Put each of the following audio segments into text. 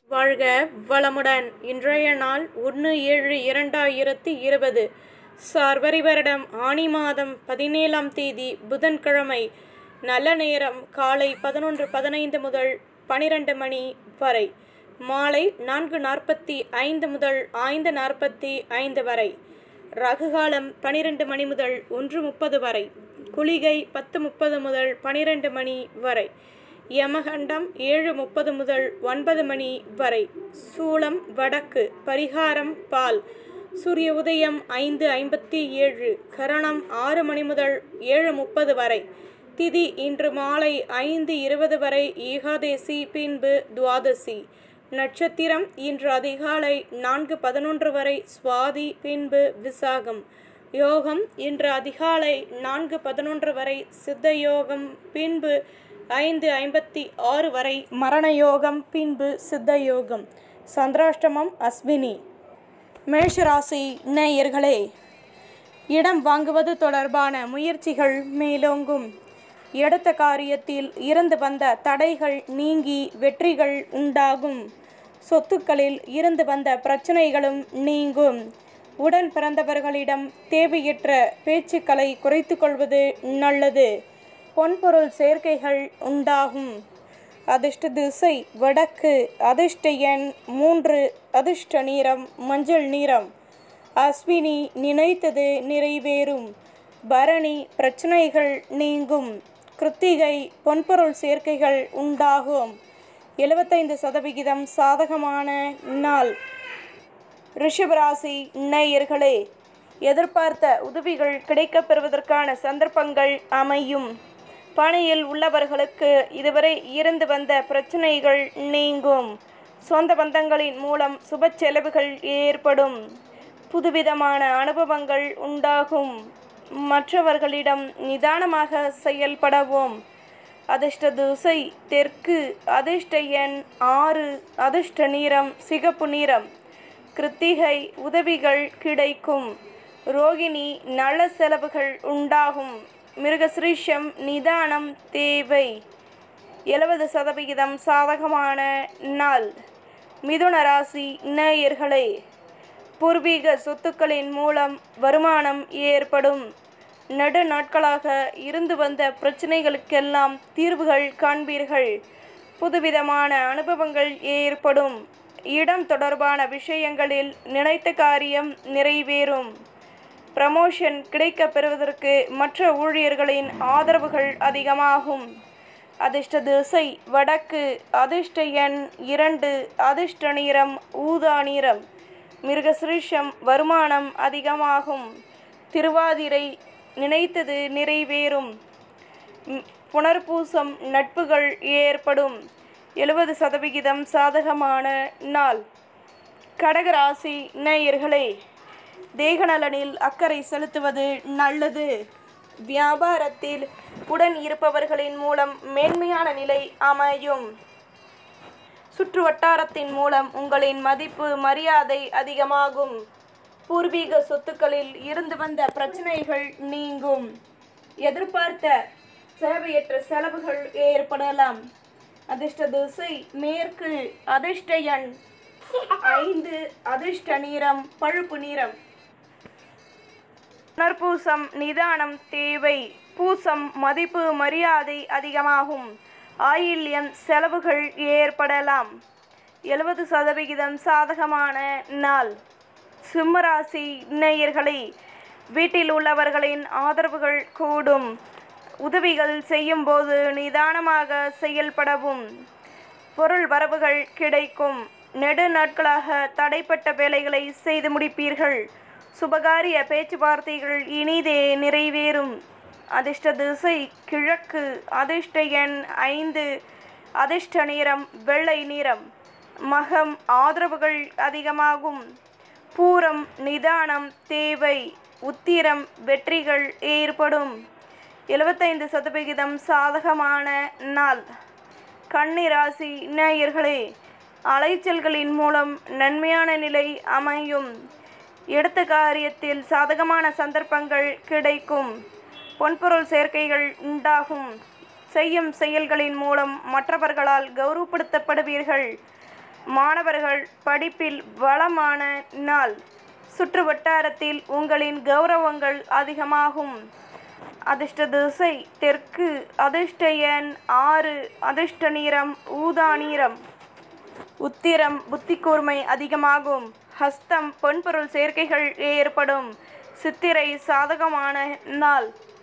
வாழ்க வளமுடன் இன்றைய நாள் ஒன்று ஏழு இரண்டாயிரத்தி இருபது சார்வரி வருடம் ஆனி மாதம் பதினேழாம் தேதி புதன்கிழமை நல்ல நேரம் காலை பதினொன்று பதினைந்து முதல் பனிரெண்டு மணி வரை மாலை நான்கு நாற்பத்தி ஐந்து முதல் ஐந்து நாற்பத்தி ஐந்து வரை ரகுகாலம் பனிரெண்டு மணி முதல் ஒன்று முப்பது வரை குளிகை பத்து முப்பது முதல் பனிரெண்டு மணி வரை யமகண்டம் ஏழு முப்பது முதல் ஒன்பது மணி வரை சூளம் வடக்கு பரிகாரம் பால் சூரிய உதயம் ஐந்து ஐம்பத்தி ஏழு கரணம் ஆறு மணி முதல் ஏழு முப்பது வரை திதி இன்று மாலை ஐந்து இருபது வரை ஏகாதேசி பின்பு துவாதசி நட்சத்திரம் இன்று அதிகாலை நான்கு பதினொன்று வரை சுவாதி பின்பு விசாகம் யோகம் இன்று அதிகாலை நான்கு பதினொன்று வரை சித்த யோகம் பின்பு ஐந்து ஐம்பத்தி ஆறு வரை மரண யோகம் பின்பு சித்த யோகம் சந்திராஷ்டமம் அஸ்வினி மேஷராசி நேயர்களே இடம் வாங்குவது தொடர்பான முயற்சிகள் மேலோங்கும் எடுத்த காரியத்தில் இருந்து வந்த தடைகள் நீங்கி வெற்றிகள் உண்டாகும் சொத்துக்களில் இருந்து வந்த பிரச்சனைகளும் நீங்கும் உடன் பிறந்தவர்களிடம் தேவையற்ற பேச்சுக்களை குறைத்து கொள்வது நல்லது பொன்பொருள் சேர்க்கைகள் உண்டாகும் அதிர்ஷ்ட திசை வடக்கு அதிர்ஷ்ட எண் மூன்று அதிர்ஷ்ட நிறம் மஞ்சள் நிறம் அஸ்வினி நினைத்தது நிறைவேறும் பரணி பிரச்சனைகள் நீங்கும் கிருத்திகை பொன்பொருள் சேர்க்கைகள் உண்டாகும் எழுபத்தைந்து சதவிகிதம் சாதகமான நாள் ரிஷபராசி நேயர்களே எதிர்பார்த்த உதவிகள் கிடைக்கப் பெறுவதற்கான சந்தர்ப்பங்கள் அமையும் பணியில் உள்ளவர்களுக்கு இதுவரை இருந்து வந்த பிரச்சனைகள் நீங்கும் சொந்த பந்தங்களின் மூலம் சுப செலவுகள் ஏற்படும் புதுவிதமான அனுபவங்கள் உண்டாகும் மற்றவர்களிடம் நிதானமாக செயல்படவும் அதிர்ஷ்ட திசை தெற்கு அதிர்ஷ்ட எண் ஆறு அதிர்ஷ்ட நிறம் சிகப்பு நிறம் கிருத்திகை உதவிகள் கிடைக்கும் ரோகிணி நல்ல செலவுகள் உண்டாகும் மிருகசிரீஷம் நிதானம் தேவை எழுபது சதவிகிதம் சாதகமான நாள் மிதுன ராசி நேயர்களே பூர்வீக சொத்துக்களின் மூலம் வருமானம் ஏற்படும் நெடு நாட்களாக இருந்து வந்த பிரச்சனைகளுக்கெல்லாம் தீர்வுகள் காண்பீர்கள் புதுவிதமான அனுபவங்கள் ஏற்படும் இடம் தொடர்பான விஷயங்களில் நினைத்த காரியம் நிறைவேறும் ப்ரமோஷன் கிடைக்கப் பெறுவதற்கு மற்ற ஊழியர்களின் ஆதரவுகள் அதிகமாகும் அதிர்ஷ்ட திசை வடக்கு அதிர்ஷ்ட எண் இரண்டு அதிர்ஷ்ட நிறம் ஊதா நிறம் மிருகசிருஷம் வருமானம் அதிகமாகும் திருவாதிரை நினைத்தது நிறைவேறும் ம், புனர்பூசம் நட்புகள் ஏற்படும் எழுபது சதவிகிதம் சாதகமான நாள் கடகராசி நேயர்களே தேகநலனில் அக்கறை செலுத்துவது நல்லது வியாபாரத்தில் உடன் இருப்பவர்களின் மூலம் மேன்மையான நிலை அமையும் சுற்று வட்டாரத்தின் மூலம் உங்களின் மதிப்பு மரியாதை அதிகமாகும் பூர்வீக சொத்துக்களில் இருந்து வந்த பிரச்சனைகள் நீங்கும் எதிர்பார்த்த தேவையற்ற செலவுகள் ஏற்படலாம் அதிர்ஷ்ட திசை மேற்கு அதிர்ஷ்ட எண் ஐந்து அதிர்ஷ்ட நிறம் பழுப்பு நிறம் புனர்பூசம் நிதானம் தேவை பூசம் மதிப்பு மரியாதை அதிகமாகும் ஆயில்யம் செலவுகள் ஏற்படலாம் எழுபது சதவிகிதம் சாதகமான நாள் சிம்மராசி நேயர்களே வீட்டில் உள்ளவர்களின் ஆதரவுகள் கூடும் உதவிகள் செய்யும்போது நிதானமாக செயல்படவும் பொருள் வரவுகள் கிடைக்கும் நெடு நாட்களாக தடைப்பட்ட வேலைகளை செய்து முடிப்பீர்கள் சுபகாரிய பேச்சுவார்த்தைகள் இனிதே நிறைவேறும் அதிர்ஷ்ட திசை கிழக்கு அதிர்ஷ்ட எண் ஐந்து அதிர்ஷ்ட நிறம் வெள்ளை நிறம் மகம் ஆதரவுகள் அதிகமாகும் பூரம் நிதானம் தேவை உத்திரம் வெற்றிகள் ஏற்படும் எழுபத்தைந்து சதவிகிதம் சாதகமான நாள் கன்னிராசி நேயர்களே அலைச்சல்களின் மூலம் நன்மையான நிலை அமையும் எடுத்த காரியத்தில் சாதகமான சந்தர்ப்பங்கள் கிடைக்கும் பொன்பொருள் சேர்க்கைகள் உண்டாகும் செய்யும் செயல்களின் மூலம் மற்றவர்களால் கௌரவப்படுத்தப்படுவீர்கள் மாணவர்கள் படிப்பில் வளமான நாள் சுற்று வட்டாரத்தில் உங்களின் கௌரவங்கள் அதிகமாகும் அதிர்ஷ்ட திசை தெற்கு அதிர்ஷ்ட எண் ஆறு அதிர்ஷ்ட நிறம் ஊதா நிறம் உத்திரம் புத்தி கூர்மை அதிகமாகும் ஹஸ்தம் பொன்பொருள் சேர்க்கைகள் ஏற்படும் சித்திரை சாதகமான நாள்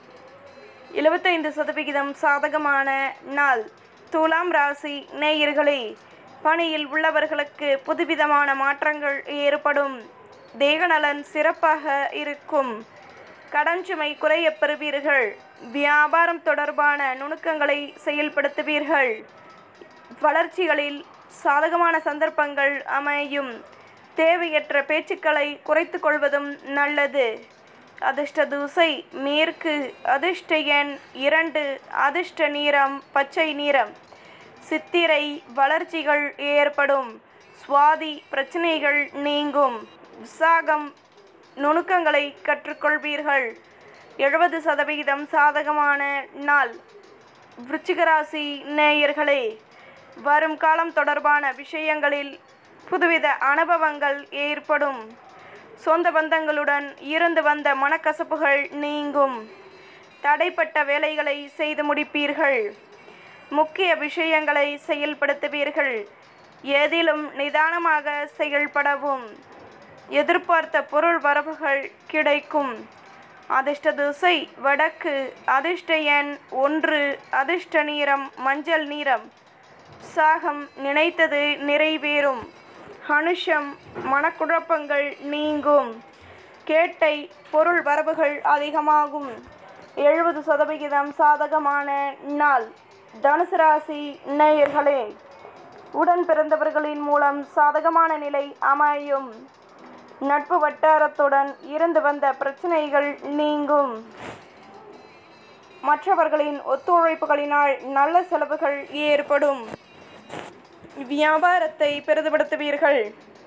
எழுபத்தைந்து சதவிகிதம் சாதகமான நாள் துலாம் ராசி நேயர்களே பணியில் உள்ளவர்களுக்கு புதுவிதமான மாற்றங்கள் ஏற்படும் தேகநலன் சிறப்பாக இருக்கும் கடன் சுமை குறையப் பெறுவீர்கள் வியாபாரம் தொடர்பான நுணுக்கங்களை செயல்படுத்துவீர்கள் வளர்ச்சிகளில் சாதகமான சந்தர்ப்பங்கள் அமையும் தேவையற்ற பேச்சுக்களை குறைத்து கொள்வதும் நல்லது அதிர்ஷ்ட தூசை மேற்கு அதிர்ஷ்ட எண் இரண்டு அதிர்ஷ்ட நிறம் பச்சை நிறம் சித்திரை வளர்ச்சிகள் ஏற்படும் சுவாதி பிரச்சனைகள் நீங்கும் விசாகம் நுணுக்கங்களை கற்றுக்கொள்வீர்கள் எழுபது சதவிகிதம் சாதகமான நாள் விருச்சிகராசி நேயர்களே வரும் காலம் தொடர்பான விஷயங்களில் புதுவித அனுபவங்கள் ஏற்படும் சொந்த பந்தங்களுடன் இருந்து வந்த மனக்கசப்புகள் நீங்கும் தடைப்பட்ட வேலைகளை செய்து முடிப்பீர்கள் முக்கிய விஷயங்களை செயல்படுத்துவீர்கள் எதிலும் நிதானமாக செயல்படவும் எதிர்பார்த்த பொருள் வரவுகள் கிடைக்கும் அதிர்ஷ்ட திசை வடக்கு அதிர்ஷ்ட எண் ஒன்று அதிர்ஷ்ட நிறம் மஞ்சள் நிறம் சாகம் நினைத்தது நிறைவேறும் அனுஷம் மனக்குழப்பங்கள் நீங்கும் கேட்டை பொருள் வரவுகள் அதிகமாகும் எழுபது சதவிகிதம் சாதகமான நாள் தனுசு ராசி நேயர்களே உடன் பிறந்தவர்களின் மூலம் சாதகமான நிலை அமையும் நட்பு வட்டாரத்துடன் இருந்து வந்த பிரச்சனைகள் நீங்கும் மற்றவர்களின் ஒத்துழைப்புகளினால் நல்ல செலவுகள் ஏற்படும் வியாபாரத்தை பெரிதுபடுத்துவீர்கள்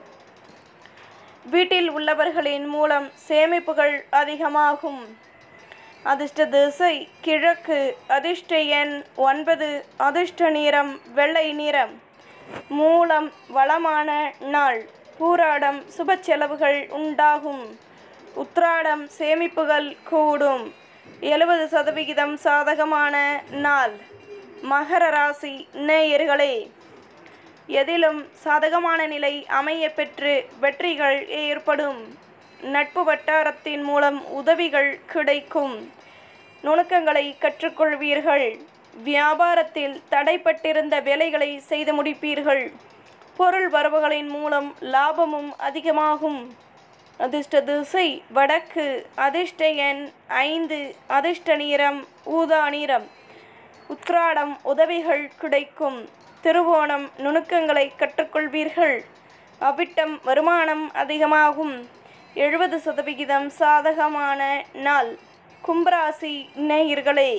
வீட்டில் உள்ளவர்களின் மூலம் சேமிப்புகள் அதிகமாகும் அதிர்ஷ்ட திசை கிழக்கு அதிர்ஷ்ட எண் ஒன்பது அதிர்ஷ்ட நிறம் வெள்ளை நிறம் மூலம் வளமான நாள் பூராடம் சுப செலவுகள் உண்டாகும் உத்ராடம் சேமிப்புகள் கூடும் எழுபது சதவிகிதம் சாதகமான நாள் மகர ராசி நேயர்களே எதிலும் சாதகமான நிலை அமைய பெற்று வெற்றிகள் ஏற்படும் நட்பு வட்டாரத்தின் மூலம் உதவிகள் கிடைக்கும் நுணுக்கங்களை கற்றுக்கொள்வீர்கள் வியாபாரத்தில் தடைப்பட்டிருந்த வேலைகளை செய்து முடிப்பீர்கள் பொருள் வரவுகளின் மூலம் லாபமும் அதிகமாகும் அதிர்ஷ்ட திசை வடக்கு அதிர்ஷ்ட எண் ஐந்து அதிர்ஷ்ட நிறம் ஊதா நிறம் உத்ராடம் உதவிகள் கிடைக்கும் திருவோணம் நுணுக்கங்களை கற்றுக்கொள்வீர்கள் அவிட்டம் வருமானம் அதிகமாகும் எழுபது சதவிகிதம் சாதகமான நாள் கும்பராசி நேயர்களே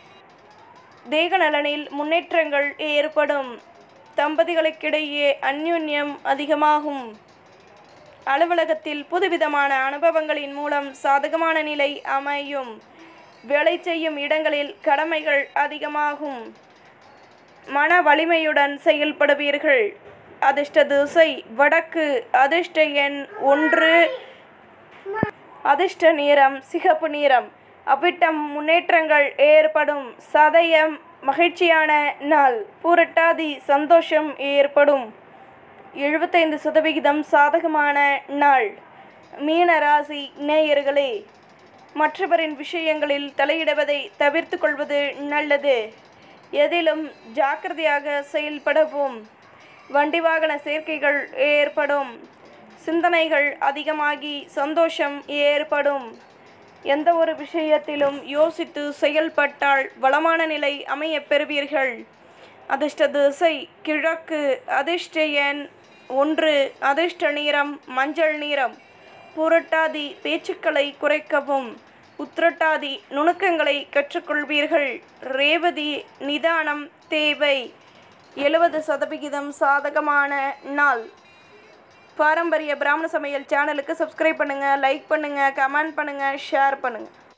தேக நலனில் முன்னேற்றங்கள் ஏற்படும் தம்பதிகளுக்கிடையே அந்யோன்யம் அதிகமாகும் அலுவலகத்தில் புதுவிதமான அனுபவங்களின் மூலம் சாதகமான நிலை அமையும் வேலை செய்யும் இடங்களில் கடமைகள் அதிகமாகும் மன வலிமையுடன் செயல்படுவீர்கள் அதிர்ஷ்ட திசை வடக்கு அதிர்ஷ்ட எண் ஒன்று அதிர்ஷ்ட நிறம் சிகப்பு நிறம் அவ்விட்டம் முன்னேற்றங்கள் ஏற்படும் சதயம் மகிழ்ச்சியான நாள் பூரட்டாதி சந்தோஷம் ஏற்படும் எழுபத்தைந்து சதவிகிதம் சாதகமான நாள் மீன ராசி நேயர்களே மற்றவரின் விஷயங்களில் தலையிடுவதை தவிர்த்து கொள்வது நல்லது எதிலும் ஜாக்கிரதையாக செயல்படவும் வண்டி வாகன சேர்க்கைகள் ஏற்படும் சிந்தனைகள் அதிகமாகி சந்தோஷம் ஏற்படும் எந்த ஒரு விஷயத்திலும் யோசித்து செயல்பட்டால் வளமான நிலை அமையப் பெறுவீர்கள் அதிர்ஷ்ட திசை கிழக்கு அதிர்ஷ்ட எண் ஒன்று அதிர்ஷ்ட நிறம் மஞ்சள் நிறம் புரட்டாதி பேச்சுக்களை குறைக்கவும் உத்திரட்டாதி நுணுக்கங்களை கற்றுக்கொள்வீர்கள் ரேவதி நிதானம் தேவை எழுபது சதவிகிதம் சாதகமான நாள் பாரம்பரிய பிராமண சமையல் சேனலுக்கு சப்ஸ்கிரைப் பண்ணுங்கள் லைக் பண்ணுங்கள் கமெண்ட் பண்ணுங்கள் ஷேர் பண்ணுங்கள்